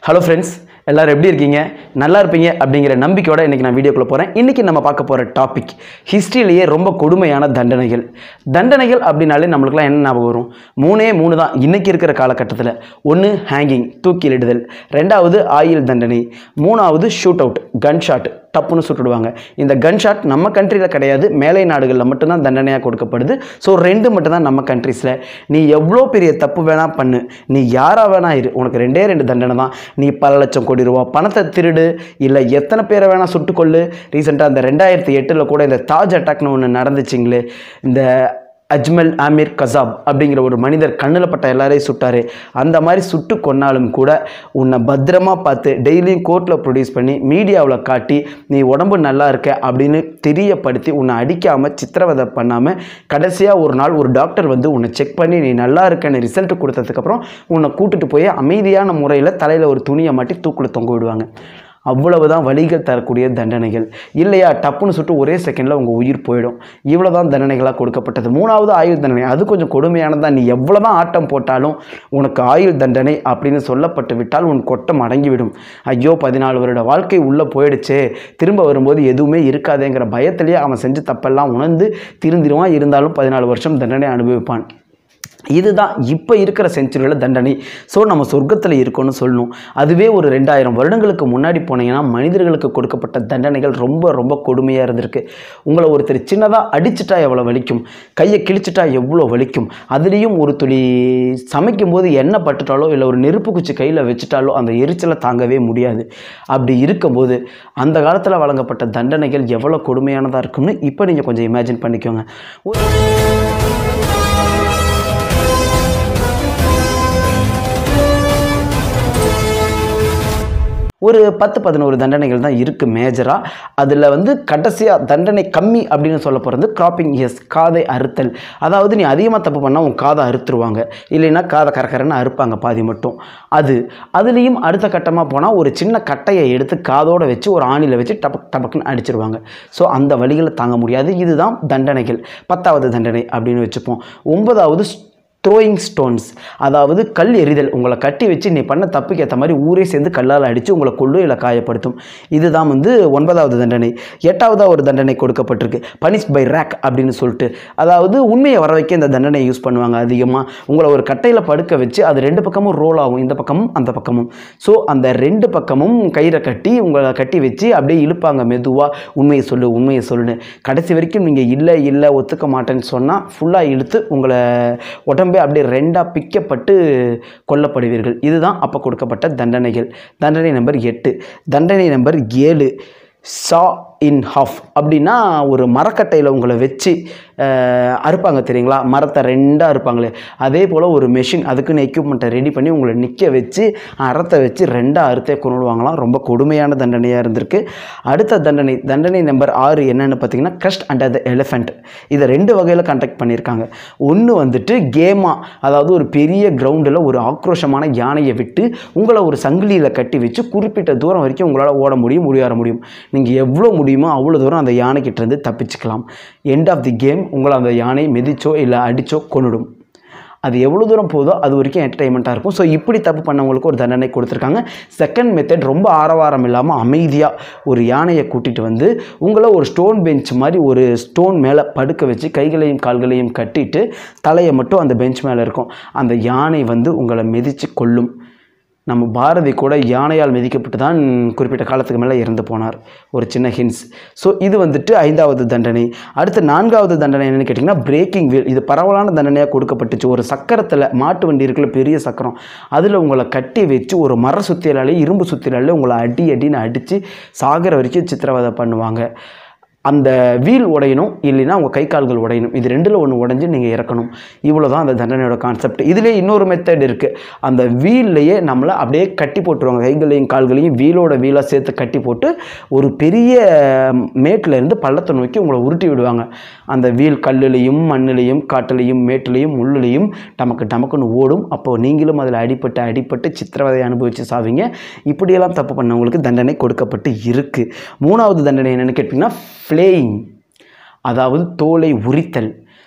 hello friends எல்லாரும் எப்படி இருக்கீங்க நல்லா இருப்பீங்க அப்படிங்கிற நம்பிக்கையோட இன்றைக்கி நான் வீடியோக்குள்ளே போகிறேன் இன்றைக்கி நம்ம பார்க்க போகிற டாபிக் ஹிஸ்ட்ரியிலேயே ரொம்ப கொடுமையான தண்டனைகள் தண்டனைகள் அப்படின்னாலே நம்மளுக்குலாம் என்ன ஞாபகம் வரும் மூணே மூணு தான் இன்றைக்கி இருக்கிற காலகட்டத்தில் ஒன்று ஹேங்கிங் தூக்கிலிடுதல் ரெண்டாவது ஆயில் தண்டனை மூணாவது ஷூட் அவுட் கன் ஷாட் டப்புன்னு சுட்டுடுவாங்க இந்த கன் ஷாட் நம்ம கண்ட்ரியில் கிடையாது மேலை நாடுகளில் மட்டும்தான் தண்டனையாக கொடுக்கப்படுது ஸோ ரெண்டு மட்டும்தான் நம்ம கண்ட்ரீஸில் நீ எவ்வளோ பெரிய தப்பு வேணா பண்ணு நீ யாராக வேணா இரு உனக்கு ரெண்டே ரெண்டு தண்டனை தான் நீ பல லட்சம் கோடி ரூபா பணத்தை திருடு இல்லை எத்தனை பேரை வேணா சுட்டுக்கொள்ளு ரீசெண்டாக இந்த ரெண்டாயிரத்தி எட்டில் கூட இந்த தாஜ் அட்டாக்னு ஒன்று நடந்துச்சுங்களே இந்த அஜ்மல் ஆமீர் கசாப் அப்படிங்கிற ஒரு மனிதர் கண்ணில் பட்ட எல்லாரையும் சுட்டார் அந்த மாதிரி சுட்டு கொன்னாலும் கூட உன்னை பத்திரமா பார்த்து டெய்லியும் கோர்ட்டில் ப்ரொடியூஸ் பண்ணி மீடியாவில் காட்டி நீ உடம்பு நல்லா இருக்க அப்படின்னு தெரியப்படுத்தி உன்னை அடிக்காமல் சித்திரவதை பண்ணாமல் கடைசியாக ஒரு நாள் ஒரு டாக்டர் வந்து உன்னை செக் பண்ணி நீ நல்லா இருக்கன்னு ரிசல்ட் கொடுத்ததுக்கப்புறம் உன்னை கூட்டிட்டு போய் அமைதியான முறையில் தலையில் ஒரு துணியை மாட்டி தூக்கில் தொங்க விடுவாங்க அவ்வளவுதான் வழிகள் தரக்கூடிய தண்டனைகள் இல்லையா டப்புன்னு சுட்டு ஒரே செகண்டில் உங்கள் உயிர் போயிடும் இவ்வளோ தான் தண்டனைகளாக கொடுக்கப்பட்டது மூணாவது ஆயுள் தண்டனை அது கொஞ்சம் கொடுமையானதான் நீ எவ்வளோ தான் ஆட்டம் போட்டாலும் உனக்கு ஆயுள் தண்டனை அப்படின்னு சொல்லப்பட்டு விட்டால் உன் கொட்டம் அடங்கிவிடும் ஐயோ பதினாலு வருட வாழ்க்கை உள்ளே போயிடுச்சே திரும்ப வரும்போது எதுவுமே இருக்காதேங்கிற பயத்திலேயே அவன் செஞ்ச தப்பெல்லாம் உணர்ந்து திருந்திருவான் இருந்தாலும் பதினாலு வருஷம் தண்டனை அனுபவிப்பான் இதுதான் இப்போ இருக்கிற செஞ்சுரியில் தண்டனை ஸோ நம்ம சொர்க்கத்தில் இருக்கோம்னு சொல்லணும் அதுவே ஒரு ரெண்டாயிரம் வருடங்களுக்கு முன்னாடி போனீங்கன்னா மனிதர்களுக்கு கொடுக்கப்பட்ட தண்டனைகள் ரொம்ப ரொம்ப கொடுமையாக இருந்திருக்கு உங்களை ஒருத்தர் சின்னதாக அடிச்சிட்டா எவ்வளோ வலிக்கும் கையை கிழிச்சிட்டா எவ்வளோ வலிக்கும் அதுலேயும் ஒரு துளி சமைக்கும் போது எண்ணெய் பட்டுட்டாலோ இல்லை ஒரு நெருப்பு குச்சி கையில் வச்சுட்டாலோ அந்த எரிச்சலை தாங்கவே முடியாது அப்படி இருக்கும்போது அந்த காலத்தில் வழங்கப்பட்ட தண்டனைகள் எவ்வளோ கொடுமையானதாக இருக்கும்னு இப்போ நீங்கள் கொஞ்சம் இமேஜின் பண்ணிக்கோங்க ஒரு ஒரு பத்து பதினோரு தண்டனைகள் தான் இருக்குது மேஜராக அதில் வந்து கடைசியாக தண்டனை கம்மி அப்படின்னு சொல்ல போகிறது கிராப்பிங் எஸ் காதை அறுத்தல் அதாவது நீ அதிகமாக தப்பு பண்ணால் உன் காதை அறுத்துருவாங்க இல்லைன்னா காதை கரக்கரன்னு அறுப்பாங்க பாதி மட்டும் அது அதுலேயும் அடுத்த கட்டமாக போனால் ஒரு சின்ன கட்டையை எடுத்து காதோடு வச்சு ஒரு ஆணியில் வச்சு டபக் டபக்குன்னு அடிச்சிருவாங்க ஸோ அந்த வழிகளை தாங்க முடியாது இதுதான் தண்டனைகள் பத்தாவது தண்டனை அப்படின்னு வச்சுப்போம் ஒன்பதாவது த்ரோயிங் ஸ்டோன்ஸ் அதாவது கல் எறிதல் உங்களை கட்டி வச்சு நீ பண்ண தப்புக்கு ஏற்ற மாதிரி ஊரே சேர்ந்து கல்லால் அடித்து உங்களை கொள்ளும் இல்லை காயப்படுத்தும் இதுதான் வந்து ஒன்பதாவது தண்டனை எட்டாவதாக ஒரு தண்டனை கொடுக்கப்பட்டிருக்கு பனிஷ் பை ரேக் அப்படின்னு சொல்லிட்டு அதாவது உண்மையை வர வைக்க இந்த தண்டனையை யூஸ் பண்ணுவாங்க அதிகமாக உங்களை ஒரு கட்டையில் படுக்க வச்சு அது ரெண்டு பக்கமும் ரோல் ஆகும் இந்த பக்கமும் அந்த பக்கமும் ஸோ அந்த ரெண்டு பக்கமும் கயிறை கட்டி உங்களை கட்டி வச்சு அப்படியே இழுப்பாங்க மெதுவாக உண்மையை சொல்லு உண்மையை சொல்லுன்னு கடைசி வரைக்கும் நீங்கள் இல்லை இல்லை ஒத்துக்க மாட்டேன்னு சொன்னால் ஃபுல்லாக இழுத்து உங்களை உடம்பு உடம்பே அப்படியே ரெண்டாக பிக்கப்பட்டு கொல்லப்படுவீர்கள் இதுதான் அப்போ கொடுக்கப்பட்ட தண்டனைகள் தண்டனை நம்பர் எட்டு தண்டனை நம்பர் ஏழு சா இன் ஹாஃப் அப்படின்னா ஒரு மரக்கட்டையில் உங்களை வச்சு அஹ், அறுப்பாங்க தெரியுங்களா மரத்தை ரெண்டாக அறுப்பாங்களே அதே போல் ஒரு மெஷின் அதுக்குன்னு எக்யூப்மெண்ட்டை ரெடி பண்ணி உங்களை நிற்க வச்சு அறத்தை வச்சு ரெண்டாக அறுத்தே கொண்டுடுவாங்களாம் ரொம்ப கொடுமையான தண்டனையாக இருந்திருக்கு அடுத்த தண்டனை தண்டனை நம்பர் ஆறு என்னன்னு பார்த்தீங்கன்னா கிரஸ்ட் அண்டர் த எலிஃபெண்ட் இதை ரெண்டு வகையில் கண்டக்ட் பண்ணியிருக்காங்க ஒன்று வந்துட்டு கேமா அதாவது ஒரு பெரிய கிரவுண்டில் ஒரு ஆக்ரோஷமான யானையை விட்டு உங்களை ஒரு சங்கிலியில் கட்டி வச்சு குறிப்பிட்ட தூரம் வரைக்கும் உங்களால் ஓட முடியும் முடியாற முடியும் நீங்கள் எவ்வளோ முடியுமோ அவ்வளோ தூரம் அந்த யானைக்கிட்டேருந்து தப்பிச்சுக்கலாம் எண்ட் ஆஃப் தி கேம் உங்களை அந்த யானை மிதிச்சோ இல்லை அடிச்சோ கொன்னுடும் அது எவ்வளோ தூரம் போதோ அது வரைக்கும் என்டர்டைன்மெண்ட்டாக இருக்கும் ஸோ இப்படி தப்பு பண்ணவங்களுக்கு ஒரு தண்டனை கொடுத்துருக்காங்க செகண்ட் மெத்தட் ரொம்ப ஆரவாரம் இல்லாமல் அமைதியாக ஒரு யானையை கூட்டிகிட்டு வந்து உங்களை ஒரு ஸ்டோன் பெஞ்ச் மாதிரி ஒரு ஸ்டோன் மேலே படுக்க வச்சு கைகளையும் கால்களையும் கட்டிட்டு தலையை மட்டும் அந்த பெஞ்ச் மேலே இருக்கும் அந்த யானை வந்து உங்களை மிதித்து கொல்லும் நம்ம பாரதி கூட யானையால் மிதிக்கப்பட்டு தான் குறிப்பிட்ட காலத்துக்கு மேலே இறந்து போனார் ஒரு சின்ன ஹின்ஸ் ஸோ இது வந்துட்டு ஐந்தாவது தண்டனை அடுத்து நான்காவது தண்டனை என்னன்னு கேட்டிங்கன்னா பிரேக்கிங் வீல் இது பரவலான தண்டனையாக கொடுக்கப்பட்டுச்சு ஒரு சக்கரத்தில் மாட்டு வண்டி இருக்குல்ல பெரிய சக்கரம் அதில் உங்களை கட்டி வச்சு ஒரு மர சுத்தியலாலே இரும்பு சுத்தியலாலே உங்களை அடி அடின்னு அடித்து சாகிற வரைக்கும் சித்திரவதை பண்ணுவாங்க அந்த வீல் உடையணும் இல்லைன்னா உங்கள் கை கால்கள் உடையணும் இது ரெண்டில் ஒன்று உடஞ்சி நீங்கள் இறக்கணும் இவ்வளோ தான் அந்த தண்டனையோட கான்செப்ட் இதுலேயே இன்னொரு மெத்தட் இருக்குது அந்த வீல்லையே நம்மளை அப்படியே கட்டி போட்டுருவாங்க கைகளையும் கால்களையும் வீலோட வீலாக சேர்த்து கட்டி போட்டு ஒரு பெரிய மேட்டில் இருந்து பள்ளத்தை நோக்கி உங்களை உருட்டி விடுவாங்க அந்த வீல் கல்லுலேயும் மண்ணுலேயும் காட்டுலேயும் மேட்டுலேயும் முள்ளுலேயும் டமக்கு டமக்குன்னு ஓடும் அப்போ நீங்களும் அதில் அடிபட்டு அடிபட்டு சித்திரவதை அனுபவித்து சாவீங்க இப்படியெல்லாம் தப்பு பண்ணவங்களுக்கு தண்டனை கொடுக்கப்பட்டு இருக்குது மூணாவது தண்டனை என்னென்னு கேட்டிங்கன்னா ஃப்ளேயிங் அதாவது தோலை உரித்தல்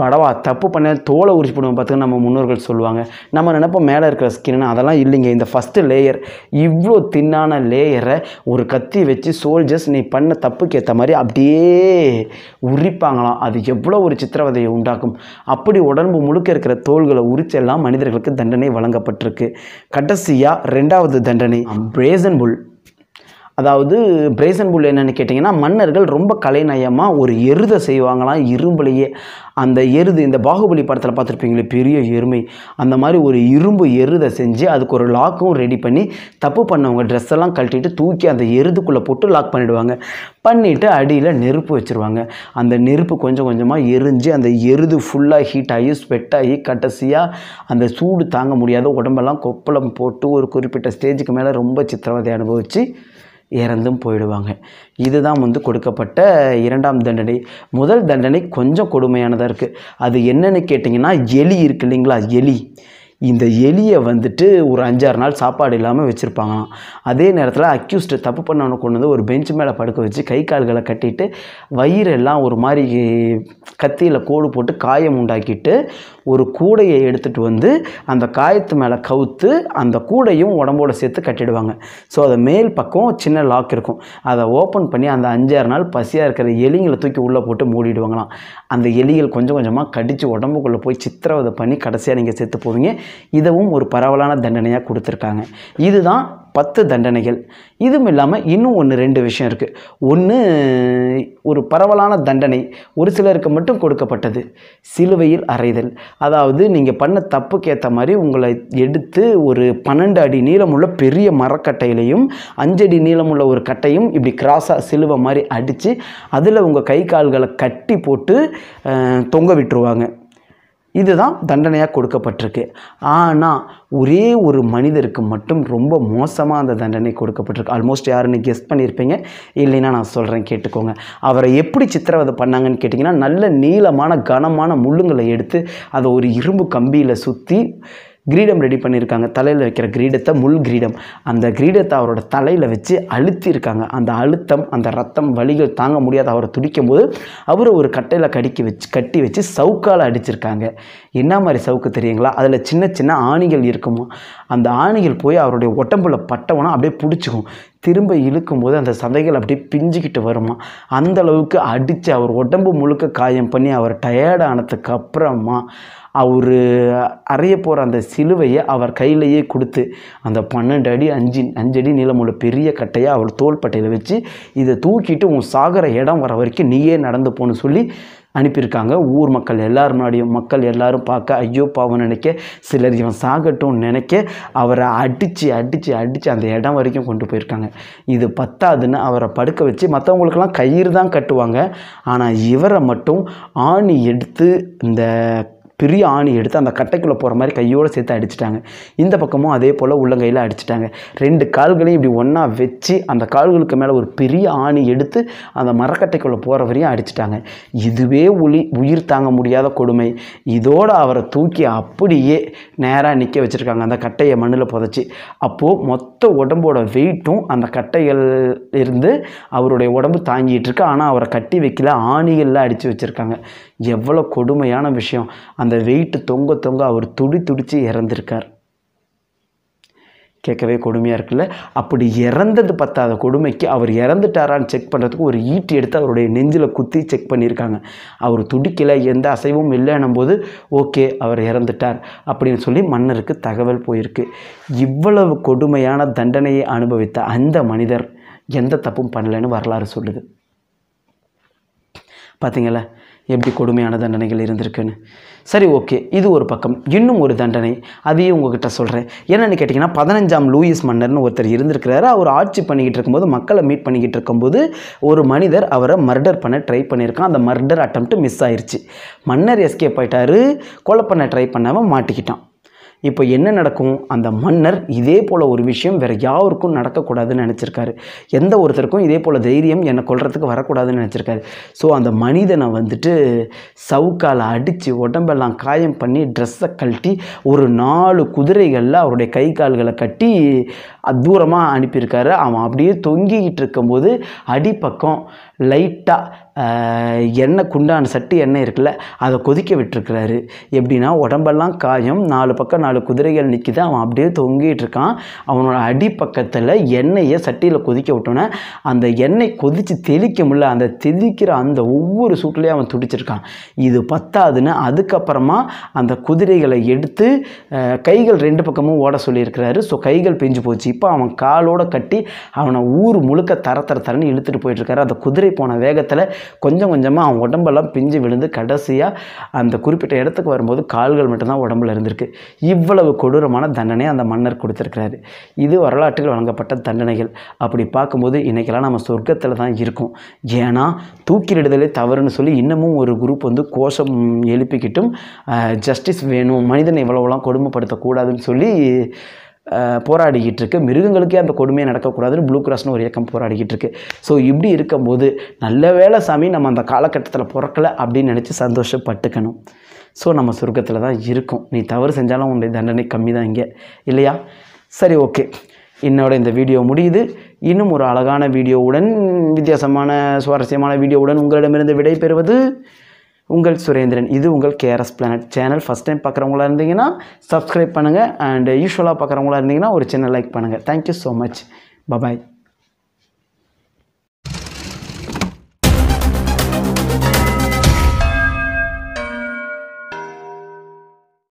படவா தப்பு பண்ண தோலை உரிச்சு போடுவோம் பார்த்துக்க நம்ம முன்னோர்கள் சொல்லுவாங்க நம்ம நினைப்போம் மேலே இருக்கிற ஸ்கின்னு அதெல்லாம் இல்லைங்க இந்த ஃபஸ்ட்டு லேயர் இவ்வளோ தின்னான லேயரை ஒரு கத்தி வச்சு சோல்ஜர்ஸ் நீ பண்ண தப்புக்கு ஏற்ற மாதிரி அப்படியே உரிப்பாங்களாம் அது எவ்வளோ ஒரு சித்திரவதையை உண்டாக்கும் அப்படி உடம்பு முழுக்க இருக்கிற தோள்களை உரிச்செல்லாம் மனிதர்களுக்கு தண்டனை வழங்கப்பட்டிருக்கு கடைசியாக ரெண்டாவது தண்டனை பிரேசன் புல் அதாவது பிரேசன் புல் என்னன்னு கேட்டிங்கன்னா மன்னர்கள் ரொம்ப கலைநயமாக ஒரு எருதை செய்வாங்களாம் இரும்புலையே அந்த எருது இந்த பாகுபலி படத்தில் பார்த்துருப்பீங்களே பெரிய எருமை அந்த மாதிரி ஒரு இரும்பு எருதை செஞ்சு அதுக்கு ஒரு லாக்கும் ரெடி பண்ணி தப்பு பண்ணவங்க ட்ரெஸ் எல்லாம் கழட்டிட்டு தூக்கி அந்த எருதுக்குள்ளே போட்டு லாக் பண்ணிடுவாங்க பண்ணிவிட்டு அடியில் நெருப்பு வச்சுருவாங்க அந்த நெருப்பு கொஞ்சம் கொஞ்சமாக எரிஞ்சு அந்த எருது ஃபுல்லாக ஹீட் ஆகி ஸ்வெட் ஆகி கடைசியாக அந்த சூடு தாங்க முடியாத உடம்பெல்லாம் கொப்பளம் போட்டு ஒரு குறிப்பிட்ட ஸ்டேஜுக்கு மேலே ரொம்ப சித்திரவதை அனுபவித்து இறந்தும் போயிடுவாங்க இதுதான் வந்து கொடுக்கப்பட்ட இரண்டாம் தண்டனை முதல் தண்டனை கொஞ்சம் கொடுமையானதாக இருக்குது அது என்னன்னு கேட்டிங்கன்னா எலி இருக்கு இல்லைங்களா எலி இந்த எலியை வந்துட்டு ஒரு அஞ்சாறு நாள் சாப்பாடு இல்லாமல் வச்சுருப்பாங்களாம் அதே நேரத்தில் அக்யூஸ்டு தப்பு பண்ணவனை கொண்டு வந்து ஒரு பெஞ்ச் மேலே படுக்க வச்சு கை கால்களை கட்டிட்டு வயிறெல்லாம் ஒரு மாதிரி கத்தியில் கோடு போட்டு காயம் உண்டாக்கிட்டு ஒரு கூடையை எடுத்துகிட்டு வந்து அந்த காயத்து மேலே கவுத்து அந்த கூடையும் உடம்போட சேர்த்து கட்டிடுவாங்க ஸோ அது மேல் பக்கம் சின்ன லாக் இருக்கும் அதை ஓப்பன் பண்ணி அந்த அஞ்சாறு நாள் பசியாக இருக்கிற எலிங்களை தூக்கி உள்ளே போட்டு மூடிடுவாங்களாம் அந்த எலிகள் கொஞ்சம் கொஞ்சமாக கடித்து உடம்புக்குள்ளே போய் சித்திரவதை பண்ணி கடைசியாக நீங்கள் செத்து போவீங்க இதுவும் ஒரு பரவலான தண்டனையாக கொடுத்துருக்காங்க இதுதான் பத்து தண்டனைகள் இதுவும் இல்லாமல் இன்னும் ஒன்று ரெண்டு விஷயம் இருக்குது ஒன்று ஒரு பரவலான தண்டனை ஒரு சிலருக்கு மட்டும் கொடுக்கப்பட்டது சிலுவையில் அறைதல் அதாவது நீங்கள் பண்ண தப்புக்கு ஏற்ற மாதிரி உங்களை எடுத்து ஒரு பன்னெண்டு அடி நீளமுள்ள பெரிய மரக்கட்டையிலையும் அஞ்சடி நீளமுள்ள ஒரு கட்டையும் இப்படி கிராஸாக சிலுவை மாதிரி அடித்து அதில் உங்கள் கை கால்களை கட்டி போட்டு அஹ், தொங்க விட்டுருவாங்க இதுதான் தண்டனையாக கொடுக்கப்பட்டிருக்கு ஆனால் ஒரே ஒரு மனிதருக்கு மட்டும் ரொம்ப மோசமாக அந்த தண்டனை கொடுக்கப்பட்டிருக்கு ஆல்மோஸ்ட் யாருன்னு கெஸ் பண்ணியிருப்பீங்க இல்லைன்னா நான் சொல்கிறேன் கேட்டுக்கோங்க அவரை எப்படி சித்திரவதை பண்ணாங்கன்னு கேட்டிங்கன்னா நல்ல நீளமான கனமான முள்ளுங்களை எடுத்து அதை ஒரு இரும்பு கம்பியில் சுற்றி கிரீடம் ரெடி பண்ணியிருக்காங்க தலையில் வைக்கிற கிரீடத்தை முள் கிரீடம் அந்த கிரீடத்தை அவரோட தலையில் வச்சு அழுத்தியிருக்காங்க அந்த அழுத்தம் அந்த ரத்தம் வலிகள் தாங்க முடியாத அவரை துடிக்கும் போது அவரை ஒரு கட்டையில் கடிக்கி வச்சு கட்டி வச்சு சவுக்கால் அடிச்சிருக்காங்க என்ன மாதிரி சவுக்கு தெரியுங்களா அதில் சின்ன சின்ன ஆணிகள் இருக்குமா அந்த ஆணிகள் போய் அவருடைய உடம்புல பட்டவனா அப்படியே பிடிச்சிக்கும் திரும்ப இழுக்கும்போது அந்த சதைகள் அப்படியே பிஞ்சிக்கிட்டு வருமா அந்த அளவுக்கு அடித்து அவர் உடம்பு முழுக்க காயம் பண்ணி அவர் டயர்ட் ஆனதுக்கு அப்புறமா அவர் அறைய போகிற அந்த சிலுவையை அவர் கையிலேயே கொடுத்து அந்த பன்னெண்டு அடி அஞ்சு அஞ்சடி நீளமுள்ள பெரிய கட்டையை அவர் தோள்பட்டையில் வச்சு இதை தூக்கிட்டு உன் சாகிற இடம் வர வரைக்கும் நீயே நடந்து போன்னு சொல்லி அனுப்பியிருக்காங்க ஊர் மக்கள் எல்லார் முன்னாடியும் மக்கள் எல்லாரும் பார்க்க ஐயோ பாவம் நினைக்க சிலர் இவன் சாகட்டும் நினைக்க அவரை அடித்து அடித்து அடித்து அந்த இடம் வரைக்கும் கொண்டு போயிருக்காங்க இது பத்தாதுன்னு அவரை படுக்க வச்சு மற்றவங்களுக்கெல்லாம் கயிறு தான் கட்டுவாங்க ஆனால் இவரை மட்டும் ஆணி எடுத்து இந்த பெரிய ஆணி எடுத்து அந்த கட்டைக்குள்ளே போகிற மாதிரி கையோடு சேர்த்து அடிச்சிட்டாங்க இந்த பக்கமும் அதே போல் உள்ளங்கையில் அடிச்சிட்டாங்க ரெண்டு கால்களையும் இப்படி ஒன்றா வச்சு அந்த கால்களுக்கு மேலே ஒரு பெரிய ஆணி எடுத்து அந்த மரக்கட்டைக்குள்ளே போகிற வரையும் அடிச்சிட்டாங்க இதுவே உளி உயிர் தாங்க முடியாத கொடுமை இதோட அவரை தூக்கி அப்படியே நேராக நிற்க வச்சுருக்காங்க அந்த கட்டையை மண்ணில் புதைச்சி அப்போது மொத்த உடம்போட வெயிட்டும் அந்த கட்டைகள் இருந்து அவருடைய உடம்பு தாங்கிட்டு இருக்கு ஆனால் அவரை கட்டி வைக்கல ஆணிகளில் அடித்து வச்சுருக்காங்க எவ்வளோ கொடுமையான விஷயம் அந்த வெயிட்டு தொங்க தொங்க அவர் துடி துடிச்சு இறந்திருக்கார் கேட்கவே கொடுமையாக இருக்குல்ல அப்படி இறந்தது பத்தாத கொடுமைக்கு அவர் இறந்துட்டாரான்னு செக் பண்ணுறதுக்கு ஒரு ஈட்டி எடுத்து அவருடைய நெஞ்சில் குத்தி செக் பண்ணியிருக்காங்க அவர் துடிக்கலை எந்த அசைவும் இல்லைன்னும் போது ஓகே அவர் இறந்துட்டார் அப்படின்னு சொல்லி மன்னருக்கு தகவல் போயிருக்கு இவ்வளவு கொடுமையான தண்டனையை அனுபவித்த அந்த மனிதர் எந்த தப்பும் பண்ணலைன்னு வரலாறு சொல்லுது பார்த்தீங்களா எப்படி கொடுமையான தண்டனைகள் இருந்திருக்குன்னு சரி ஓகே இது ஒரு பக்கம் இன்னும் ஒரு தண்டனை அதையும் உங்ககிட்ட சொல்கிறேன் என்னென்னு கேட்டிங்கன்னா பதினஞ்சாம் லூயிஸ் மன்னர்னு ஒருத்தர் இருந்திருக்கிறாரு அவர் ஆட்சி பண்ணிக்கிட்டு இருக்கும்போது மக்களை மீட் பண்ணிக்கிட்டு இருக்கும்போது ஒரு மனிதர் அவரை மர்டர் பண்ண ட்ரை பண்ணியிருக்கான் அந்த மர்டர் அட்டம்ப்ட் மிஸ் ஆயிருச்சு மன்னர் எஸ்கேப் ஆயிட்டாரு கொலை பண்ண ட்ரை பண்ணாமல் மாட்டிக்கிட்டான் இப்போ என்ன நடக்கும் அந்த மன்னர் இதே போல் ஒரு விஷயம் வேறு யாருக்கும் நடக்கக்கூடாதுன்னு நினச்சிருக்காரு எந்த ஒருத்தருக்கும் இதே போல் தைரியம் என்னை கொல்றதுக்கு வரக்கூடாதுன்னு நினச்சிருக்காரு ஸோ அந்த மனிதனை வந்துட்டு சவுக்கால் அடித்து உடம்பெல்லாம் காயம் பண்ணி ட்ரெஸ்ஸை கழட்டி ஒரு நாலு குதிரைகளில் அவருடைய கை கால்களை கட்டி தூரமாக அனுப்பியிருக்காரு அவன் அப்படியே தொங்கிக்கிட்டு இருக்கும்போது அடிப்பக்கம் லைட்டாக ஆஹ், எண்ணெய் குண்டான் சட்டி எண்ணெய் இருக்குல்ல அதை கொதிக்க விட்டுருக்கிறாரு எப்படின்னா உடம்பெல்லாம் காயம் நாலு பக்கம் நாலு குதிரைகள் நிற்கிது அவன் அப்படியே தொங்கிட்டு இருக்கான் அவனோட அடிப்பக்கத்தில் எண்ணெயை சட்டியில் கொதிக்க விட்டோன்னே அந்த எண்ணெய் கொதித்து தெளிக்க முடியல அந்த தெளிக்கிற அந்த ஒவ்வொரு சூட்லேயும் அவன் துடிச்சிருக்கான் இது பத்தாதுன்னு அதுக்கப்புறமா அந்த குதிரைகளை எடுத்து ஆஹ், கைகள் ரெண்டு பக்கமும் ஓட சொல்லியிருக்கிறாரு ஸோ கைகள் பிஞ்சு போச்சு இப்போ அவன் காலோட கட்டி அவனை ஊர் முழுக்க தர தர தரன்னு இழுத்துட்டு போயிட்டுருக்காரு அந்த குதிரை போன வேகத்தில் கொஞ்சம் கொஞ்சமாக அவன் உடம்பெல்லாம் பிஞ்சு விழுந்து கடைசியாக அந்த குறிப்பிட்ட இடத்துக்கு வரும்போது கால்கள் மட்டும்தான் உடம்புல இருந்திருக்கு இவ்வளவு கொடூரமான தண்டனை அந்த மன்னர் கொடுத்துருக்கிறாரு இது வரலாற்றில் வழங்கப்பட்ட தண்டனைகள் அப்படி பார்க்கும்போது இன்றைக்கெல்லாம் நம்ம சொர்க்கத்தில் தான் இருக்கோம் ஏன்னா தூக்கிலிடுதலே தவறுன்னு சொல்லி இன்னமும் ஒரு குரூப் வந்து கோஷம் எழுப்பிக்கிட்டும் ஜஸ்டிஸ் வேணும் மனிதனை இவ்வளோலாம் கொடுமைப்படுத்தக்கூடாதுன்னு சொல்லி அஹ், போராடிக்கிட்டு இருக்கு மிருகங்களுக்கே அந்த கொடுமையை நடக்கக்கூடாதுன்னு ப்ளூ கிராஸ்னு ஒரு இயக்கம் போராடிக்கிட்டு இருக்கு ஸோ இப்படி இருக்கும்போது நல்ல வேளை சாமி நம்ம அந்த காலகட்டத்தில் பிறக்கலை அப்படின்னு நினச்சி சந்தோஷப்பட்டுக்கணும் ஸோ நம்ம சொர்க்கத்தில் தான் இருக்கோம் நீ தவறு செஞ்சாலும் உன்னுடைய தண்டனை கம்மி தான் இங்கே இல்லையா சரி ஓகே என்னோட இந்த வீடியோ முடியுது இன்னும் ஒரு அழகான வீடியோவுடன் வித்தியாசமான சுவாரஸ்யமான வீடியோவுடன் உங்களிடமிருந்து விடை பெறுவது உங்கள் சுரேந்திரன் இது உங்கள் KRS planet channel first time பார்க்குறவங்களா இருந்தீங்கன்னா சப்ஸ்கிரைப் பண்ணுங்கள் அண்ட் யூஸ்வலாக பார்க்குறவங்களா இருந்தீங்கன்னா ஒரு சின்ன லைக் பண்ணுங்கள் தேங்க்யூ ஸோ மச் பபாய்